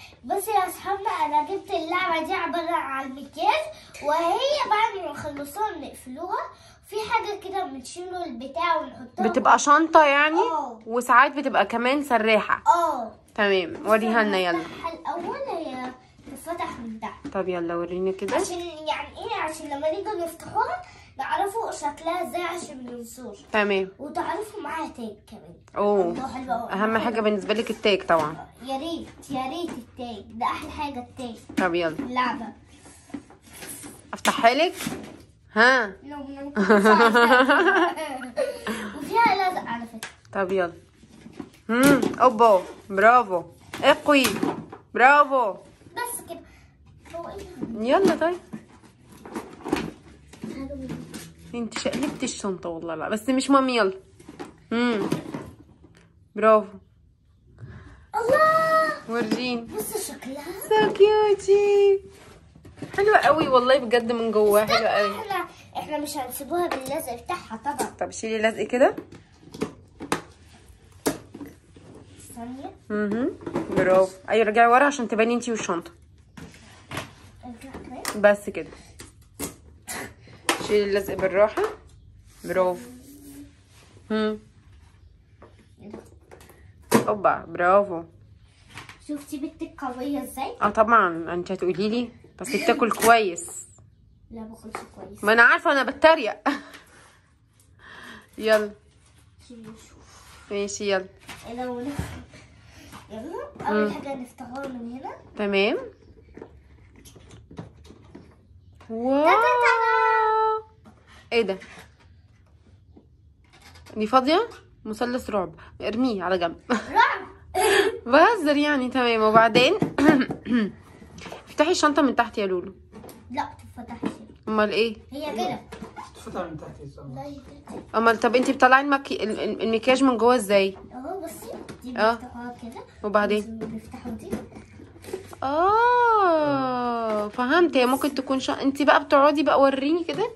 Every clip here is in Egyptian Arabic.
بس يا اصحابنا انا جبت اللعبه دي عباره عن المكياج وهي بعد ما نخلصوها بنقفلوها في حاجه كده بنشيله البتاع ونحطها بتبقى شنطه يعني اه. وساعات بتبقى كمان سراحه اه تمام وريها لنا يلا نفتحها الاول هي تتفتح من تحت طب يلا وريني كده عشان يعني ايه عشان لما نيجي نفتحوها نعرفوا شكلها ازاي عشان ما ننسوش تمام وتعرفوا معاها تاج كمان اوه الله حلو أوي. اهم حاجه بالنسبه لك التاج طبعا يا ريت يا ريت التاج ده احلى حاجه التاج طب يلا اللعبه افتحها لك ها لو من وفيها لزق على فكره طب يلا امم اوبا برافو اقوي برافو بس كده هو ايه يلا طيب هذا؟ انت شقلبت الشنطه والله لا بس مش مهم يلا امم برافو الله وريني بص شكلها سو كيوتي حلوه قوي والله بجد من جواها حلوه قوي احنا احنا مش هنسيبوها باللزق بتاعها طبعا طب شيلي لزق كده ثانيه اها برافو ايوه رجعي ورا عشان تباني انتي والشنطه ارجع كمان بس كده شيلي اللزق بالراحه برافو هم اوبا برافو شفتي بنتك قويه ازاي اه طبعا انت هتقولي لي بس بتاكل كويس لا باكلش كويس ما انا عارفه انا بتريق يلا شوف شوف ماشي يلا لو نف- يلا اول حاجه نفتحوها من هنا تمام واو ايه ده دي فاضيه مثلث رعب ارميه على جنب رعب بهزر يعني تمام وبعدين افتحي الشنطه من تحت يا لولو لا تفتحش امال ايه هي كده تفتح من تحت الزمن لا هي كده امال طب انتي بتطلعي المكي... ال- ال- المكياج من جوه ازاي اهو بصي دي اه. بيفتحوها كده وبعدين بيفتحوا دي اه فهمت هي ممكن تكون شا... انت بقى بتقعدي بقى وريني كده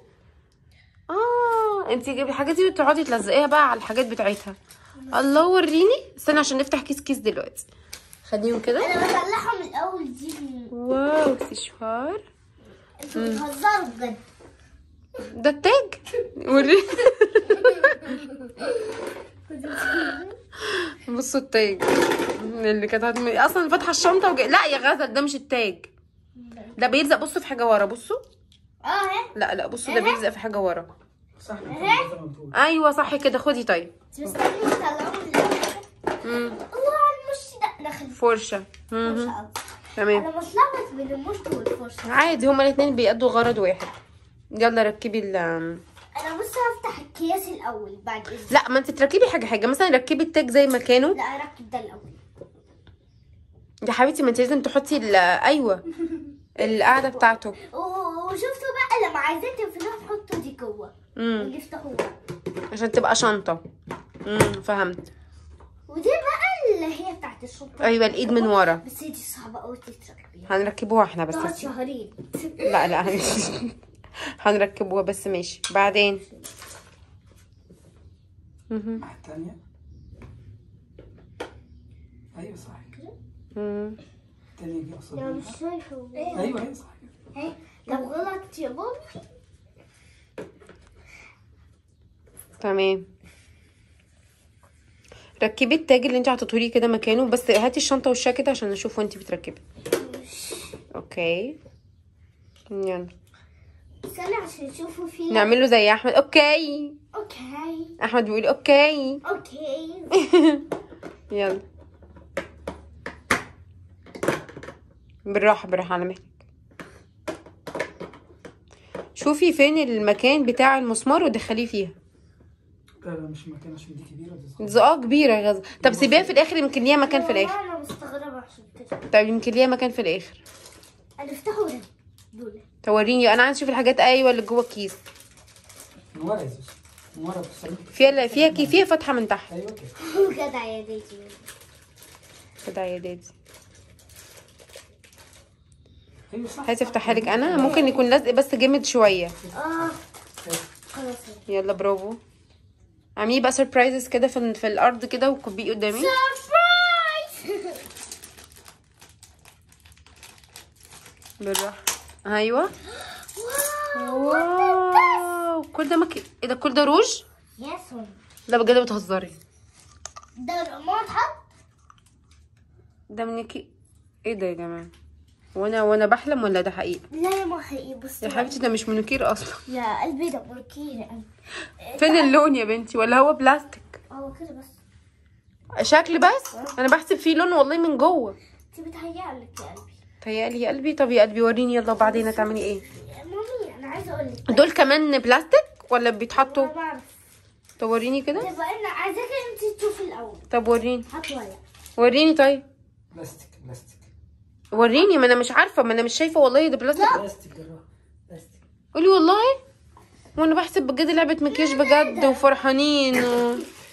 اه انت جايبه الحاجات دي بتقعدي تلزقيها بقى على الحاجات بتاعتها الله وريني استنى عشان نفتح كيس كيس دلوقتي خليهم كده انا بطلعهم الاول دي من- واو سشوار انتوا بتهزروا بجد ده التاج وريني بصوا التاج اللي كانت هتم... اصلا فاتحه الشنطه وجاي... لا يا غزل ده مش التاج ده بيلزق بصوا في حاجه ورا بصوا اه ها لا لا بصوا ده بيلزق في حاجه ورا صح من تحت زي ما بتقول ايوه صح كده خدي طيب بس استني نطلعهم الاول مم. الله على المش ده دخل فرشه مهم. فرشة قصدي. تمام انا بتلخبط بين المشط والفرشه عادي هما الاثنين بيأدوا غرض واحد يلا ركبي ال انا بص هفتح الكياس الاول بعد اذنك لا ما انت تركبي حاجه حاجه مثلا ركبي التاج زي ما كانوا لا اركب ده الاول يا حبيبتي ما انت لازم تحطي ال ايوه القاعده بتاعته و- وشفتوا بقى لما عايزين تقفلوها تحطوا دي جوه امم اللي يفتحوها عشان تبقى شنطه امم فهمت ودي بقى اللي هي بتاعت الشنطه ايوه الايد من ورا بس دي صعبه قوي تتركبيها هنركبوها احنا بس تقعد شهرين لا لا هن- هنركبوها بس ماشي بعدين مهم. الناحية التانية ايوه صح كده مم. التانية دي اقصد انا مش شايفه ايه ايوه ايوه صح كده ايه لو غلط يا بابا تمام ركبي التاج اللي انت حاططهولي كده مكانه بس هاتي الشنطه وشها كده عشان نشوف وانت بتركبي اوكي يلا استنى عشان تشوفوا فيه نعمله زي احمد اوكي اوكي احمد بيقول اوكي اوكي يلا بالراحه بالراحه على مهلك شوفي فين المكان بتاع المسمار ودخليه فيها لا لا مش مكان عشان دي كبيرة دي صغيرة زقاق كبيره يا غزه طب سيبيها في الاخر يمكن ليها مكان في الاخر والله انا مستغربه عشان كده طب يمكن ليها مكان في الاخر هنفتحوا ده دول توريني انا عايز اشوف الحاجات ايوه اللي جوه الكيس من ورا يا زوز من ورا بتصلي فيها فيها كي فيها فتحه من تحت ايوه كده جدع يا ديدي كده يا دادي ايوه صح عايزه افتحها لك انا ممكن يكون لزق بس جامد شويه اه خلاص يلا برافو عامليه بقى سربرايزز كده في, في الارض كده وكبيه قدامي سربرايز بالراحه ايوه واو واو كل ده مك... ايه ده كل ده روج ياسون لا بجد بتهزري ده ما تحط ده منكي ايه ده يا جماعه وانا وانا بحلم ولا ده حقيقه لا يا ما حقيقي بص يا حبيبتي ده مش منوكير اصلا يا قلبي ده بركيري فين اللون يا بنتي ولا هو بلاستيك هو كده بس شكل بس انا بحسب فيه لون والله من جوه انت بتهيألك يا قلبي تهيألي يا قلبي طب يا قلبي وريني يلا وبعدين هتعملي ايه يا مامي انا عايزه اقول لك دول كمان بلاستيك ولا بيتحطوا انا بعرف طب وريني كده طب انا عايزاك انت تشوفي الاول طب وريني هات ورق وريني طيب بلاستيك بلاستيك وريني ما انا مش عارفه ما انا مش شايفه والله ده بلاستيك بلاستيك جرب بلاستيك قولي والله وانا بحسب بجد لعبه مكياج بجد وفرحانين و...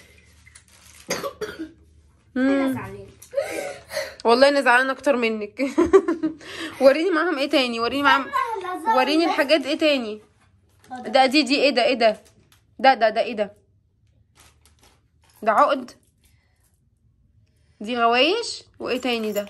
انا مم. زعلانه والله انا زعلانه اكتر منك وريني معاهم ايه تاني وريني معاهم وريني الحاجات ايه تاني ده دي دي ايه ده ايه ده ده ده ده ايه ده ده عقد دي غوايش وايه تاني ده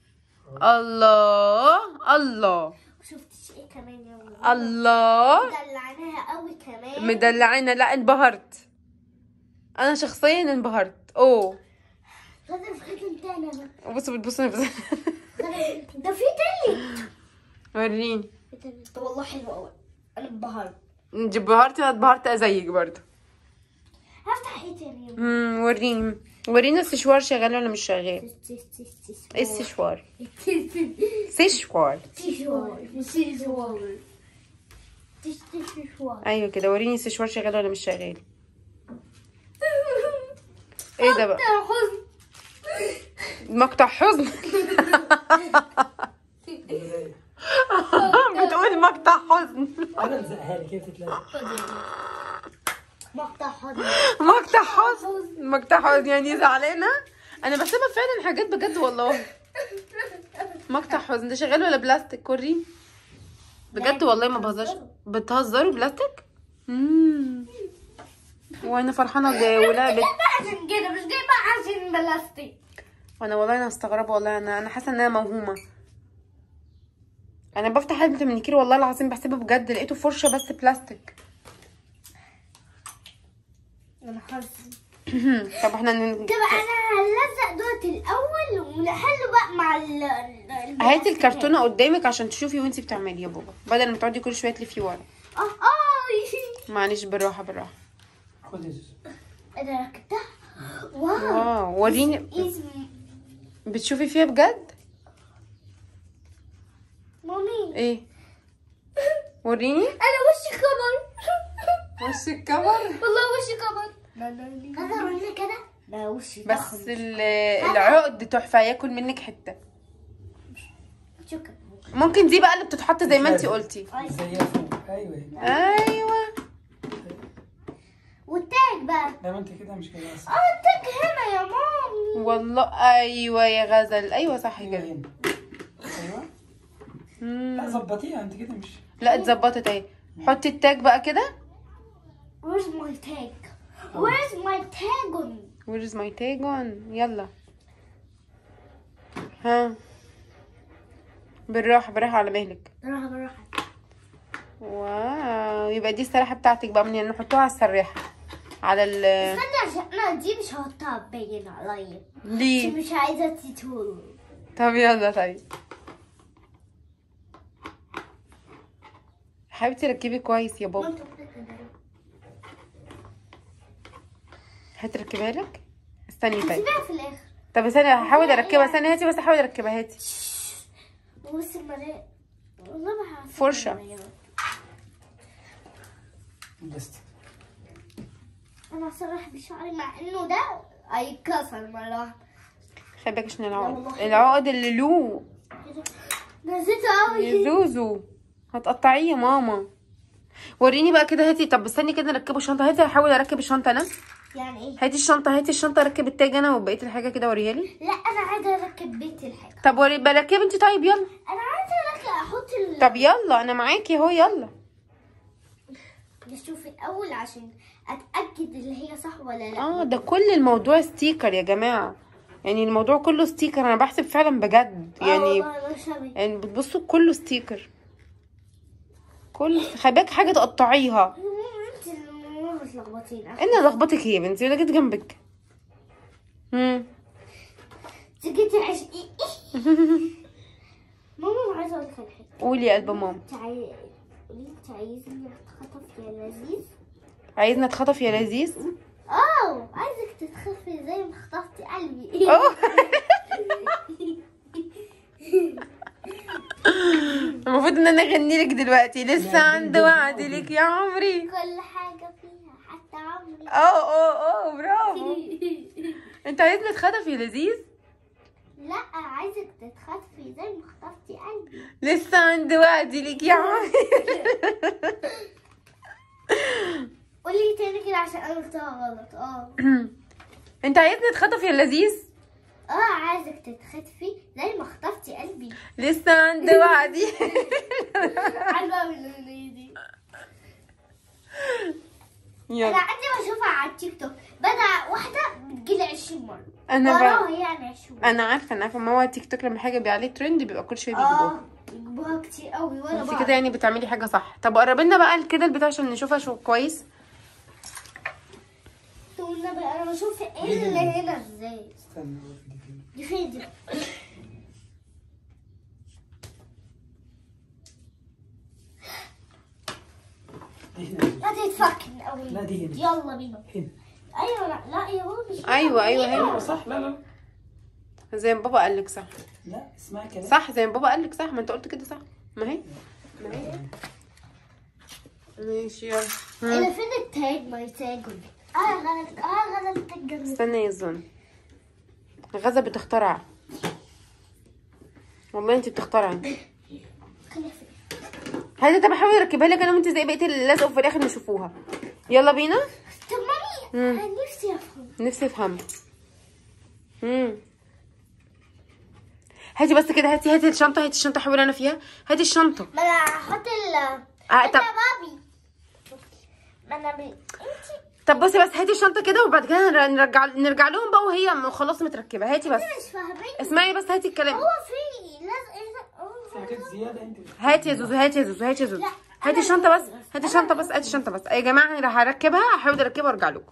الله الله شفتش ايه كمان يا ماما الله دلعناها قوي كمان مدلعينا لا انبهرت انا شخصيا انبهرت اوه غدا في ختم تاني أنا. بصوا بتبصوا نفس- غدا ده في تاني وريني في تاني ده والله حلو قوي انا انبهرت انت انبهرتي انا انبهرت زيك برضه هفتح ايه تاني يا ماما؟ امم وريني ورينا السشوار شغال ولا مش شغال تس- تس- تس- تس- ايه السشوار تس- سشوار تشوار تشوار تش- تشوار ايوه كده وريني السشوار شغال ولا مش شغال ايه ده بقى حزن مقطع حزن بداية. بتقول مقطع حزن انا الزقها لي كده تتلزق مقطع حزن مقطع حزن مقطع حزن يعني زعلانه انا بحسبها فعلا حاجات بجد والله مقطع حزن ده شغال ولا بلاستيك وريني بجد والله ما بهزرش بتهزروا بلاستيك امم وانا فرحانه جا- ولعبت عشان كده مش جايبه عشان بلاستيك وانا والله انا مستغربه والله انا انا حاسه ان انا موهومه انا بفتح علبه المانيكير والله العظيم بحسبه بجد لقيته فرشه بس بلاستيك انا حزن طب احنا ن... طب انا هنلزق دوت الاول ونحله بقى مع ال ال- هاتي الكرتونه قدامك عشان تشوفي وانتي بتعملي يا بابا بدل ما تقعدي كل شويه تلفي ورا اه اه معلش بالراحه بالراحه خد يا زوزو انا ركبتها واو واو وريني اسم بتشوفي فيها بجد مامي ايه وريني انا وشي كبر وش الكبر والله وشي كبر هذا وريني كده لا وشي بس ضخم ال- العقد تحفه ياكل منك حته شكرا ممكن دي بقى اللي بتتحط زي ما انتي قلتي زيها فوق ايوه ايوه والتاج بقى لا ما انت كده مش كده اصلا اه التاج هنا يا مامي والله ايوه يا غزل ايوه صح ايوه كده هنا ايوه مم. لا ظبطيها انت كده مش لا اتظبطت اهي حطي التاج بقى كده Where's my tag? Where's my tag on? Where is my tag on يلا ها بالراحة بالراحة على مهلك راح براحة واو يبقى دي السراحة بتاعتك بقى من نحطوها على السراحة على ال استنى عشان انا دي مش هحطها تبين عليا دي ليه مش عايزة تتول طب يلا طيب حبيبتي ركبي كويس يا بابا هتركبها لك استني طيب سيبها في الاخر طب استني هحاول اركبها استني هاتي بس هحاول اركبها هاتي بص المراية والله ما هعرف فرشة. بلاستيك انا صراحة بشعري مع انه ده هيتكسر مرة واحدة خلي بالك عشان العقد والله. العقد اللي له نسيته قوي يا زوزو هتقطعيه يا ماما وريني بقى كده هاتي طب استني كده نركبه الشنطه هاتي هحاول اركب الشنطه انا يعني ايه هاتي الشنطه هاتي الشنطه اركب التاج انا وبقيه الحاجه كده وريها لي لا انا عايزة اركب بيتي الحاجة طب وري بركب انت طيب يلا انا عايزة اركب احط ال طب يلا انا معاكي اهو يلا نشوف الاول عشان اتاكد اللي هي صح ولا لا اه ده كل الموضوع ستيكر يا جماعه يعني الموضوع كله ستيكر انا بحسب فعلا بجد آه يعني والله ما شبه يعني بتبصوا كله ستيكر كل خلي بالك حاجه تقطعيها انت اللي مرة تلخبطين انا لخبطك هي يا بنتي انا جيت جنبك امم تجي تعيش ماما ما عايزه اقول لك على حاجه قولي يا قلب ماما تعي قولي انت عايزني اتخطف يا لذيذ عايزنا اتخطف يا لذيذ اه عايزك تتخفي زي ما خطفتي قلبي أوه. المفروض ان انا اغني لك دلوقتي لسه عند وعد لك يا عمري كل حاجه فيها حتى عمري اه اه اه برافو انت عايزني اتخطف يا لذيذ لا عايزك تتخفي زي ما خطفتي قلبي لسه عند وعد لك يا عمري قولي تاني كده عشان انا قلتها غلط اه انت عايزني اتخطف يا لذيذ اه عايزك تتخطفي زي ما خطفتي قلبي لسه عند وعدي حلوه قوي الاغنيه دي انا يلا عندي بشوفها على التيك توك بدا واحده بتجيلي 20 مره انا وراها بقى يعني 20 انا عارفه انا عارفه ما هو تيك توك لما حاجه بيبقى عليه ترند بيبقى كل شويه بيجيبوها اه بيجيبوها كتير قوي وانا انت بعرف. كده يعني بتعملي حاجه صح طب قرب لنا بقى كده البتاع عشان نشوفها شو كويس تقول لنا بقى انا بشوف ايه اللي هنا ازاي استنى أقول دي فين. دي فين دي دي هنا لا تتفك من اول لا دي هنا يلا بينا هنا ايوه لا لا يا بابا مش ايوه ايوه ايوه هنا صح لا لا زي ما بابا قال لك صح لا اسمعي كلام صح زي ما بابا قال لك صح ما انت قلت كده صح ما هي ما هي ماشي يلا ايه مم. ده فين التاج ما يتاجل اه غلط اه غلط التاج استنى يا زون غزة بتخترع والله انت بتخترعي هل انت بحاول اركبها لك انا وانت زي بقيه اللزق وفي الاخر نشوفوها يلا بينا طب مامي مم. انا نفسي افهم نفسي افهم امم هاتي بس كده هاتي هاتي الشنطه هاتي الشنطه حاول انا فيها هاتي الشنطه ما انا هحط ال آه، انت طب يا بابي ما انا بي... انت طب بصي بس هاتي الشنطه كده وبعد كده هنر- نرجع نرجع لهم بقى وهي م- خلاص متركبه هاتي بس مش فاهمين اسمعي بس هاتي الكلام هو في لازق في حاجات زياده انت هاتي يا زوزو هاتي يا زوزو هاتي يا زوزو لا، هاتي أنا الشنطه بس بس- هاتي الشنطه بس هاتي الشنطه بس يا جماعه انا هركبها هحاول اركبها وارجع لكم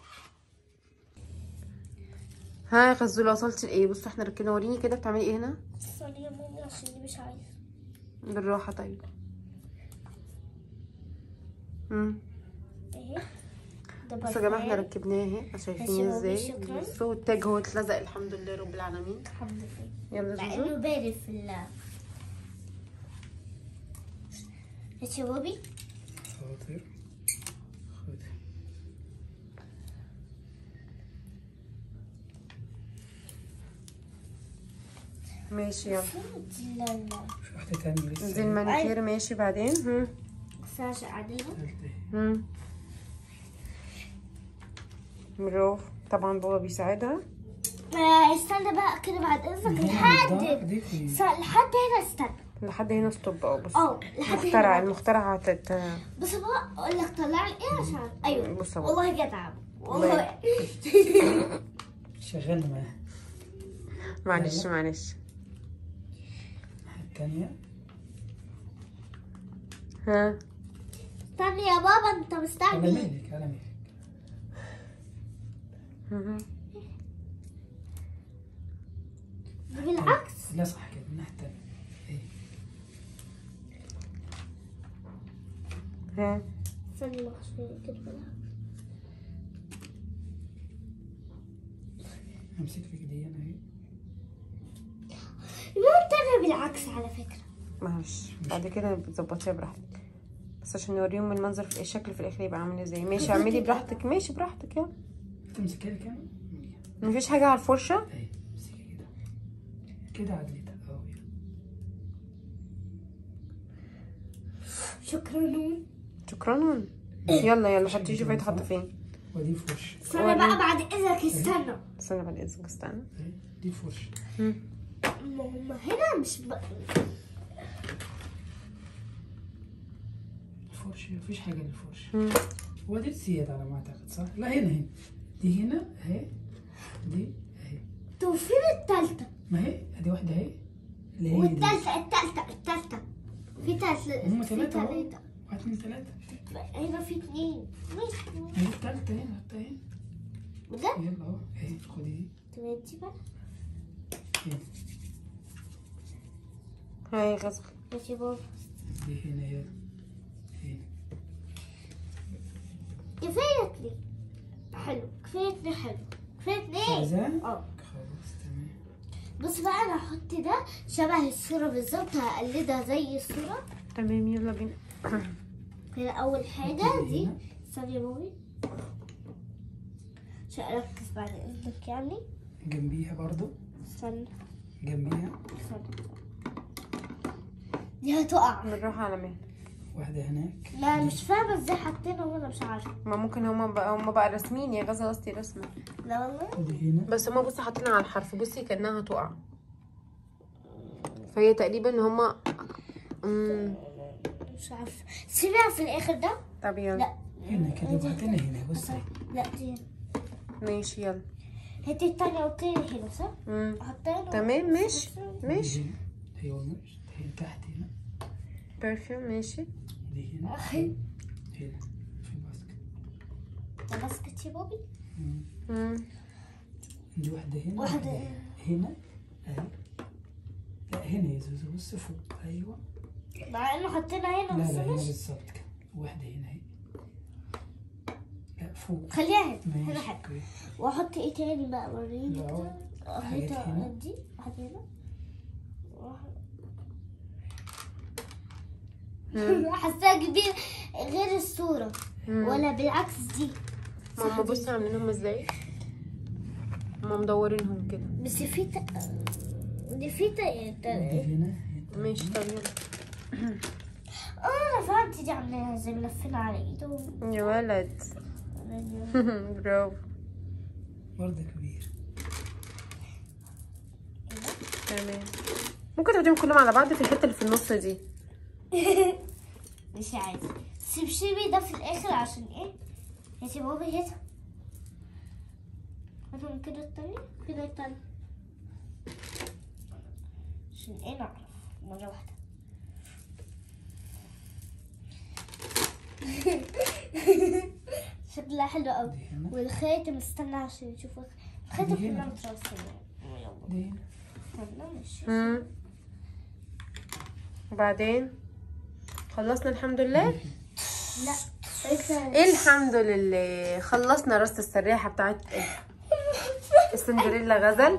ها يا غزوله وصلتي لايه بصوا احنا ركبنا وريني كده بتعملي ايه هنا سوري يا مامي عشان دي مش عايزه بالراحه طيب امم ايه ده بصوا يا جماعه احنا برفان. ركبناه اهي شايفين ماشي، ازاي شكراً. بصوا التاج هو اتلزق الحمد لله رب العالمين الحمد لله يلا مع زوزو انه بارد في ال ماشي يا بابي حاضر خد ماشي يلا فين دي لا لا في واحده تانية لسه دي المانيكير ماشي بعدين هم بس عشان قاعدين هم برافو طبعا بابا بيساعدها آه، استنى بقى كده بعد اذنك لحد دي في س- لحد هنا استنى لحد هنا ستوب اه بص اه لحد المخترع هنا المخترع هتت... بص بقى اقول لك طلع لي ايه عشان ايوه بص بقى. والله جدع والله شغلنا معاها معلش معلش الناحيه التانية ها استنى يا بابا انت على مستعجل مهلك على مهلك مهم. بالعكس لا صح كده الناحيه التانية ايه ها استنى شوية كده بالعكس امسك في ايدي انا اهي مو انا بالعكس على فكرة معلش بعد كده بتظبطيها براحتك بس عشان نوريهم المنظر في الشكل في الاخر يبقى عامل ازاي ماشي اعملي براحتك ماشي براحتك يلا تمسكها لي كمان مفيش حاجه على الفرشه اهي امسكها كده كده عدلتها اهو يلا. شكرا نون شكرا يلا يلا حطي شوفي هيتحط فين ودي فرش استنى بقى بعد اذنك استنى استنى بعد اذنك استنى اهي دي فرش مم. ما هم هنا مش ب... فرش مفيش حاجه للفرش مم. هو دي الزيادة على ما اعتقد صح؟ لا هنا هنا دي هنا اهي دي اهي طب فين التالتة ما هي ادي واحده اهي اللي هي دي والتالتة التالتة التالتة في تالتة هم في ثلاثة اهو تالتة واحد اثنين ثلاثة هنا في اتنين مين؟ هي الثالثة هنا حطها هنا بجد؟ يلا اهو اهي خدي دي طب انتي بقى هنا هاي غزل ماشي بابا دي هنا يلا هنا كفاية اتنين حلو كفاية اتنين حلو كفاية اتنين عايزاه؟ اه خلاص تمام بص بقى انا هحط ده شبه الصورة بالظبط هقلدها زي الصورة تمام يلا بينا كده اول حاجة دي استني يا بابي عشان اركز بعد اذنك يعني جنبيها برضو استنى جنبيها استنى دي هتقع بالراحة على مين واحدة هناك لا مش فاهمة ازاي حطينا وانا مش عارفة ما ممكن هما بقى هما بقى راسمين يا غزل قصدي رسمة لا والله ودي هنا بس هما بصي حاطين على الحرف بصي كأنها هتقع فهي تقريبا هما مم. مش عارفة سيبها في الاخر ده طب يلا لا هنا كده وبعدين هنا بصي لا دي هنا ماشي يلا هاتي التانية والتانية هنا صح؟ مم. حطينا تمام ماشي دي ماشي هنا. ايوه ماشي هي تحت هنا برفيوم ماشي دي هنا أخي. هنا في الباسكت ده باسكت يا بابي مم. مم. دي واحدة هنا واحدة هنا اهي لا هنا يا زوزو بص فوق ايوه مع انه حطينا هنا لا بس لا هنا ماشي بالظبط كده واحدة هنا اهي لا فوق خليها هنا هنا ماشي حاجة اوكي واحط ايه تاني بقى وريني لا، كده حاجات اهي هنا. دي واحدة هنا واحدة- حاساها كبير غير الصورة مم. ولا بالعكس دي ماما بصي عاملينهم ازاي هما مدورينهم كده بس في ت... دي في ت... دي ت... هنا ماشي طب يلا اه انا فهمت دي عاملاها ازاي ملفين على ايدهم يا ولد برافو برضه كبير تمام ممكن تحطيهم كلهم على بعض في الحته اللي في النص دي مش عادي سيب شيبي ده في الاخر عشان ايه يا بابي هاتها هاتهم كده التانية كده التانية عشان ايه نعرف مرة واحدة شكلها حلو قوي دي هنا والخاتم استنى عشان نشوف الخاتم دي هنا. كلها مترسمة دي هنا استنى مش مم. وبعدين خلصنا الحمد لله لا الحمد لله خلصنا راس السراحه بتاعت السندريلا غزل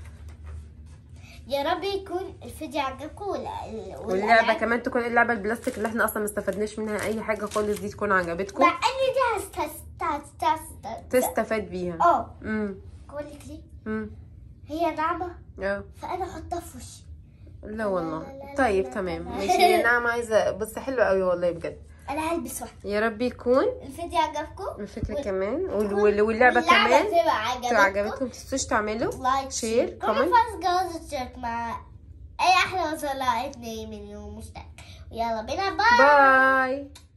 يا رب يكون الفيديو عجبكم ولا واللعبه كمان تكون اللعبه البلاستيك اللي احنا اصلا ما استفدناش منها اي حاجه خالص دي تكون عجبتكم مع ان دي هستست تستفاد بيها اه امم اقول لك ليه امم هي ناعمه اه فانا احطها في وشي لا والله طيب تمام ماشي يا نعم عايزه بس حلوه قوي والله بجد انا هلبس واحده يا رب يكون الفيديو عجبكم الفكره كمان وال- وال- واللعبه كمان تبقى تبقى عجبتكم عجبتكم متنسوش تعملوا لايك شير كل كومنت فاز جوز الشيرت مع اي احلى وصلاة اتنين مليون مشترك يلا بينا باي باي